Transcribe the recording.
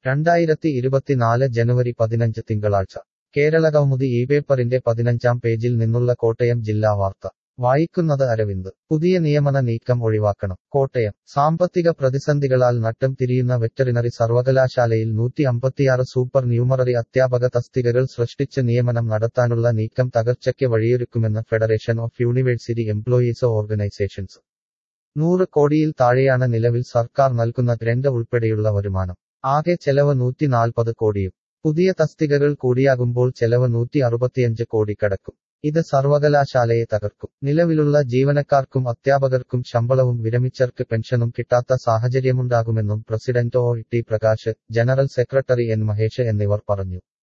രണ്ടായിരത്തി ഇരുപത്തിനാല് ജനുവരി പതിനഞ്ച് തിങ്കളാഴ്ച കേരളകൗമുദി ഈ പേപ്പറിന്റെ പതിനഞ്ചാം പേജിൽ നിന്നുള്ള കോട്ടയം ജില്ലാ വാർത്ത വായിക്കുന്നത് അരവിന്ദ് പുതിയ നിയമന നീക്കം ഒഴിവാക്കണം കോട്ടയം സാമ്പത്തിക പ്രതിസന്ധികളാൽ നട്ടം തിരിയുന്ന വെറ്ററിനറി സർവകലാശാലയിൽ നൂറ്റി അമ്പത്തിയാറ് സൂപ്പർ ന്യൂമററി അധ്യാപക തസ്തികകൾ സൃഷ്ടിച്ച് നിയമനം നടത്താനുള്ള നീക്കം തകർച്ചയ്ക്ക് വഴിയൊരുക്കുമെന്ന് federation of university employees organisations നൂറ് കോടിയിൽ താഴെയാണ് നിലവിൽ സർക്കാർ നൽകുന്ന ഗ്രന്റ് ഉൾപ്പെടെയുള്ള വരുമാനം ആകെ ചെലവ് നൂറ്റി നാൽപ്പത് കോടിയും പുതിയ തസ്തികകൾ കൂടിയാകുമ്പോൾ ചെലവ് നൂറ്റി അറുപത്തിയഞ്ച് കോടി കടക്കും ഇത് സർവകലാശാലയെ തകർക്കും നിലവിലുള്ള ജീവനക്കാർക്കും അധ്യാപകർക്കും ശമ്പളവും വിരമിച്ചർക്ക് പെൻഷനും കിട്ടാത്ത സാഹചര്യമുണ്ടാകുമെന്നും president O T Prakash general secretary N Mahesh എന്നിവർ പറഞ്ഞു